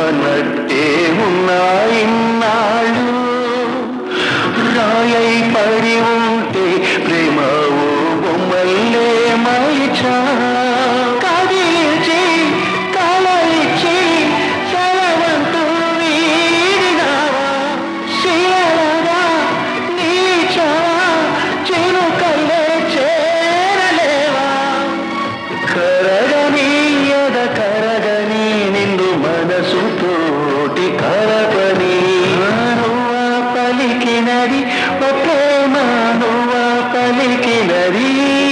చెప్పనట్టే ఉన్నాయిన్నాళ్ళు రాయై పడి ఉంటే ప్రేమ ఓ బొమ్మల్లే మలిచా కదిలించి కలలిచ్చి సెలవంటూ వీడినావా శిలగా నీచావా చినుకల్లే చేరలేవా కరగని ఎద కరగని నిన్ను మనసుతోటి కలపని నువ్వా పలికినది ఓ ప్రేమ నువ్వా పలికినది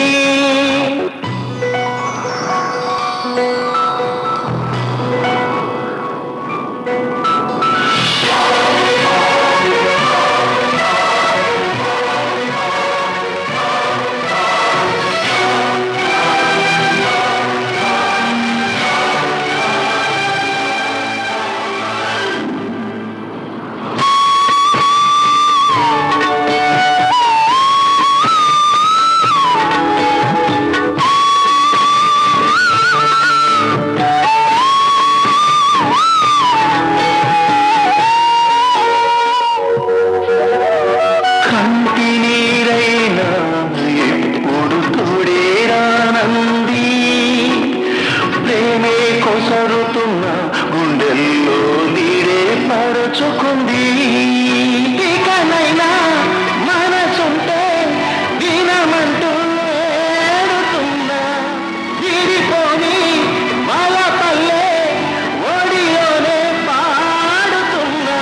కంటి నీరైనా ఎప్పుడు తోడేరానంది ప్రేమే కొసరుతున్న గుండెల్లో నీరే పరచుకుంది ఇకనైనా మనసుంటే దినమంటూ ఏడుతున్నా విడిపోని మలపల్లె ఒడిలోనే పాడుతున్నా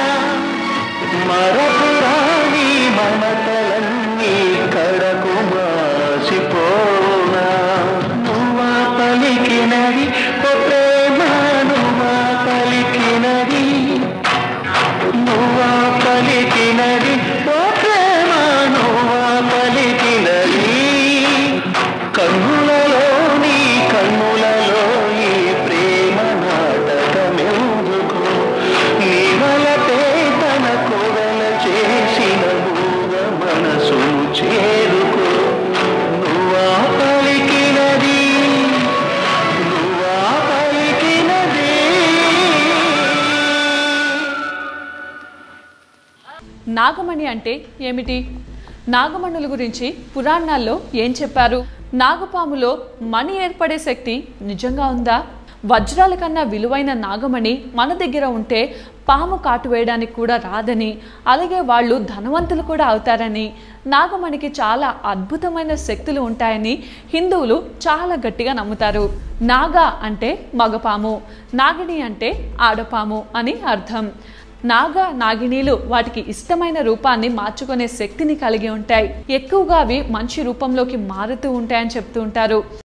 మరపురాని మమతలన్నీ కడకు మాసిపోనా నువ్వా పలికినది ఓ ప్రేమ నువ్వా పలికినది నువ్వా పలికినది ఓ ప్రేమ నువ్వా పలికినది కన్నులలో నీ కన్నులలో ఈ ప్రేమ నాటకమెందుకు నీ వలపే తన కొడల చేసిన మూగ మనసు చేరుకో నువ్వా పలికినది నువ్వా పలికినది నాగమణి అంటే ఏమిటి నాగమణుల గురించి పురాణాల్లో ఏం చెప్పారు నాగపాములో మణి ఏర్పడే శక్తి నిజంగా ఉందా వజ్రాల కన్నా విలువైన నాగమణి మన దగ్గర ఉంటే పాము కాటు వేయడానికి కూడా రాదని అలాగే వాళ్ళు ధనవంతులు కూడా అవుతారని నాగమణికి చాలా అద్భుతమైన శక్తులు ఉంటాయని హిందువులు చాలా గట్టిగా నమ్ముతారు నాగా అంటే మగపాము నాగిని అంటే ఆడపాము అని అర్థం నాగ నాగినీలు వాటికి ఇష్టమైన రూపాన్ని మార్చుకునే శక్తిని కలిగి ఉంటాయి ఎక్కువగా అవి మంచి రూపంలోకి మారుతూ ఉంటాయని చెప్తూ ఉంటారు